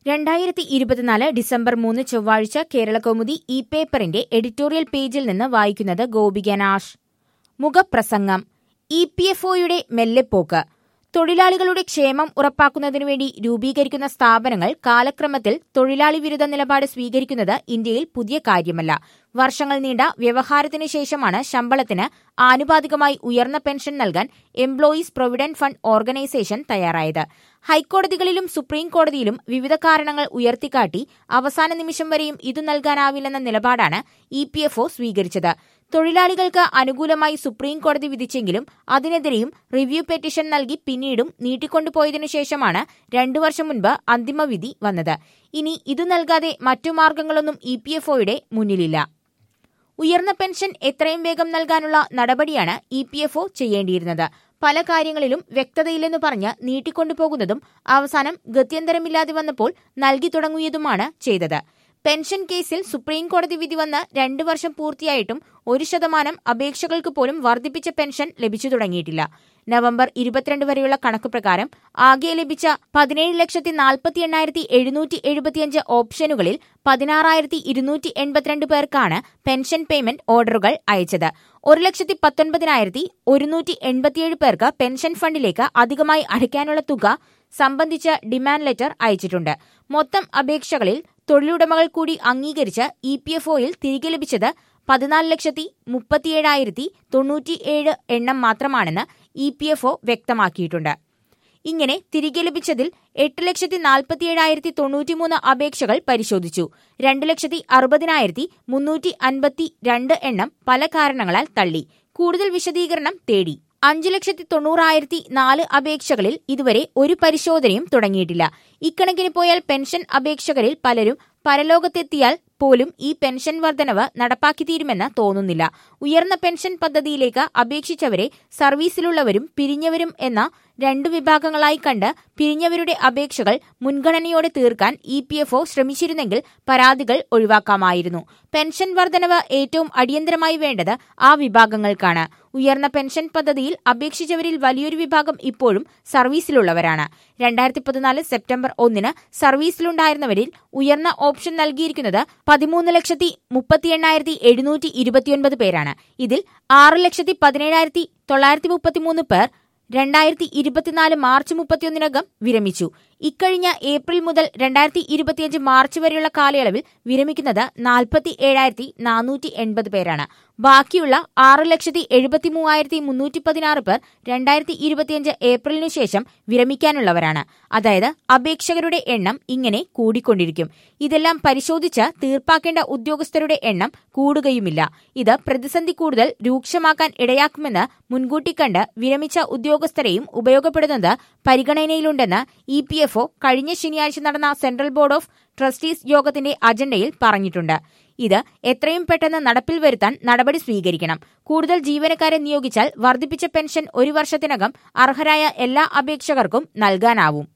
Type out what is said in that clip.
രണ്ടായിരത്തി ഇരുപത്തിനാല് ഡിസംബർ മൂന്ന് ചൊവ്വാഴ്ച കേരളകൗമുദി ഇ പേപ്പറിന്റെ എഡിറ്റോറിയൽ പേജിൽ നിന്ന് വായിക്കുന്നത് ഗോപിക നാഷ് മുഖപ്രസംഗം ഇ പി എഫ് ഒയുടെ മെല്ലെപ്പോക്ക് തൊഴിലാളികളുടെ ക്ഷേമം ഉറപ്പാക്കുന്നതിനുവേണ്ടി രൂപീകരിക്കുന്ന സ്ഥാപനങ്ങൾ കാലക്രമത്തിൽ തൊഴിലാളി വിരുദ്ധ നിലപാട് സ്വീകരിക്കുന്നത് ഇന്ത്യയിൽ പുതിയ കാര്യമല്ല വർഷങ്ങൾ നീണ്ട വ്യവഹാരത്തിനു ശേഷമാണ് ശമ്പളത്തിന് ആനുപാതികമായി ഉയർന്ന പെൻഷൻ നൽകാൻ എംപ്ലോയീസ് പ്രൊവിഡന്റ് ഫണ്ട് ഓർഗനൈസേഷൻ തയ്യാറായത് ഹൈക്കോടതികളിലും സുപ്രീം കോടതിയിലും വിവിധ കാരണങ്ങൾ ഉയർത്തിക്കാട്ടി അവസാന നിമിഷം വരെയും ഇതു നൽകാനാവില്ലെന്ന നിലപാടാണ് ഇ പി എഫ് ഒ സ്വീകരിച്ചത് തൊഴിലാളികൾക്ക് അനുകൂലമായി സുപ്രീം കോടതി വിധിച്ചെങ്കിലും അതിനെതിരെയും റിവ്യൂ പെറ്റീഷൻ നൽകി പിന്നീടും നീട്ടിക്കൊണ്ടുപോയതിനു ശേഷമാണ് രണ്ടു വർഷം മുൻപ് അന്തിമവിധി വന്നത് ഇനി ഇതു നൽകാതെ മറ്റു മാർഗങ്ങളൊന്നും ഇ പി എഫ് ഒയുടെ മുന്നിലില്ല ഉയർന്ന പെൻഷൻ എത്രയും വേഗം നൽകാനുള്ള നടപടിയാണ് ഇ പി എഫ് ഒ ചെയ്യേണ്ടിയിരുന്നത് പല കാര്യങ്ങളിലും വ്യക്തതയില്ലെന്ന് പറഞ്ഞ് നീട്ടിക്കൊണ്ടുപോകുന്നതും അവസാനം ഗത്യന്തരമില്ലാതെ വന്നപ്പോൾ നൽകി തുടങ്ങിയതുമാണ് ചെയ്തത് പെൻഷൻ കേസിൽ സുപ്രീം കോടതി വിധി വന്ന് രണ്ടു വർഷം പൂർത്തിയായിട്ടും ഒരു ശതമാനം അപേക്ഷകൾക്ക് പോലും വർദ്ധിപ്പിച്ച പെൻഷൻ ലഭിച്ചു തുടങ്ങിയിട്ടില്ല നവംബർ ഇരുപത്തിരണ്ട് വരെയുള്ള കണക്ക് പ്രകാരം ആകെ ലഭിച്ച പതിനേഴ് ലക്ഷത്തി നാൽപ്പത്തി എണ്ണായിരത്തി എഴുന്നൂറ്റി എഴുപത്തിയഞ്ച് ഓപ്ഷനുകളിൽ പതിനാറായിരത്തി ഇരുന്നൂറ്റി എൺപത്തിരണ്ട് പേർക്കാണ് പെൻഷൻ പേയ്മെന്റ് ഓർഡറുകൾ അയച്ചത് ഒരു ലക്ഷത്തി പത്തൊൻപതിനായിരത്തി ഒരുന്നൂറ്റി എൺപത്തിയേഴ് പേർക്ക് പെൻഷൻ ഫണ്ടിലേക്ക് അധികമായി അടയ്ക്കാനുള്ള തുക സംബന്ധിച്ച് ഡിമാൻഡ് ലെറ്റർ അയച്ചിട്ടുണ്ട് മൊത്തം അപേക്ഷകളിൽ തൊഴിലുടമകൾ കൂടി അംഗീകരിച്ച് ഇ പി എഫ് ഒയിൽ തിരികെ ലഭിച്ചത് പതിനാല് ലക്ഷത്തി മുപ്പത്തിയേഴായിരത്തി തൊണ്ണൂറ്റിയേഴ് എണ്ണം മാത്രമാണെന്ന് ഇ പി എഫ് ഒ വ്യക്തമാക്കിയിട്ടുണ്ട് ഇങ്ങനെ തിരികെ ലഭിച്ചതിൽ എട്ട് ലക്ഷത്തി നാൽപ്പത്തിയേഴായിരത്തി തൊണ്ണൂറ്റിമൂന്ന് അപേക്ഷകൾ പരിശോധിച്ചു രണ്ട് ലക്ഷത്തി അറുപതിനായിരത്തി മുന്നൂറ്റി അൻപത്തി രണ്ട് എണ്ണം പല കാരണങ്ങളാൽ തള്ളി കൂടുതൽ വിശദീകരണം തേടി അഞ്ചു ലക്ഷത്തി തൊണ്ണൂറായിരത്തി നാല് അപേക്ഷകളിൽ ഇതുവരെ ഒരു പരിശോധനയും തുടങ്ങിയിട്ടില്ല ഇക്കണക്കിന് പോയാൽ പെൻഷൻ അപേക്ഷകരിൽ പലരും പരലോകത്തെത്തിയാൽ പോലും ഈ പെൻഷൻ വർധനവ് നടപ്പാക്കി തീരുമെന്ന് തോന്നുന്നില്ല ഉയർന്ന പെൻഷൻ പദ്ധതിയിലേക്ക് അപേക്ഷിച്ചവരെ സർവീസിലുള്ളവരും പിരിഞ്ഞവരും എന്ന രണ്ടു വിഭാഗങ്ങളായി കണ്ട് പിരിഞ്ഞവരുടെ അപേക്ഷകൾ മുൻഗണനയോടെ തീർക്കാൻ ഇ പി എഫ് ഒ ശ്രമിച്ചിരുന്നെങ്കിൽ പരാതികൾ ഒഴിവാക്കാമായിരുന്നു പെൻഷൻ വർധനവ് ഏറ്റവും അടിയന്തരമായി വേണ്ടത് ആ വിഭാഗങ്ങൾക്കാണ് ഉയർന്ന പെൻഷൻ പദ്ധതിയിൽ അപേക്ഷിച്ചവരിൽ വലിയൊരു വിഭാഗം ഇപ്പോഴും സർവീസിലുള്ളവരാണ് രണ്ടായിരത്തി പതിനാല് സെപ്റ്റംബർ ഒന്നിന് സർവീസിലുണ്ടായിരുന്നവരിൽ ഉയർന്ന ഓപ്ഷൻ നൽകിയിരിക്കുന്നത് പതിമൂന്ന് ലക്ഷത്തി മുപ്പത്തി എണ്ണായിരത്തി എഴുന്നൂറ്റി ഇരുപത്തിയൊൻപത് പേരാണ് ഇതിൽ ആറ് ലക്ഷത്തി പതിനേഴായിരത്തി തൊള്ളായിരത്തി മുപ്പത്തിമൂന്ന് പേർ രണ്ടായിരത്തി ഇരുപത്തിനാല് മാർച്ച് മുപ്പത്തിയൊന്നിനകം വിരമിച്ചു ഇക്കഴിഞ്ഞ ഏപ്രിൽ മുതൽ രണ്ടായിരത്തി ഇരുപത്തിയഞ്ച് മാർച്ച് വരെയുള്ള കാലയളവിൽ വിരമിക്കുന്നത് നാൽപ്പത്തി ഏഴായിരത്തി നാനൂറ്റി എൺപത് പേരാണ് ബാക്കിയുള്ള ആറ് ലക്ഷത്തി എഴുപത്തി മൂവായിരത്തി മുന്നൂറ്റി പതിനാറ് പേർ രണ്ടായിരത്തി ഇരുപത്തിയഞ്ച് ഏപ്രിലിനു ശേഷം വിരമിക്കാനുള്ളവരാണ് അതായത് അപേക്ഷകരുടെ എണ്ണം ഇങ്ങനെ കൂടിക്കൊണ്ടിരിക്കും ഇതെല്ലാം പരിശോധിച്ച് തീർപ്പാക്കേണ്ട ഉദ്യോഗസ്ഥരുടെ എണ്ണം കൂടുകയുമില്ല ഇത് പ്രതിസന്ധി കൂടുതൽ രൂക്ഷമാക്കാൻ ഇടയാക്കുമെന്ന് മുൻകൂട്ടി കണ്ട് വിരമിച്ച ഉദ്യോഗസ്ഥരെയും ഉപയോഗപ്പെടുന്നത് പരിഗണനയിലുണ്ടെന്ന് ഇ പി എഫ് ഒ കഴിഞ്ഞ ശനിയാഴ്ച നടന്ന സെൻട്രൽ ബോർഡ് ഓഫ് ട്രസ്റ്റീസ് യോഗത്തിന്റെ അജണ്ടയിൽ പറഞ്ഞിട്ടുണ്ട് ഇത് എത്രയും പെട്ടെന്ന് നടപ്പിൽ വരുത്താൻ നടപടി സ്വീകരിക്കണം കൂടുതൽ ജീവനക്കാരെ നിയോഗിച്ചാൽ വർദ്ധിപ്പിച്ച പെൻഷൻ ഒരു വർഷത്തിനകം അർഹരായ എല്ലാ അപേക്ഷകർക്കും നൽകാനാവും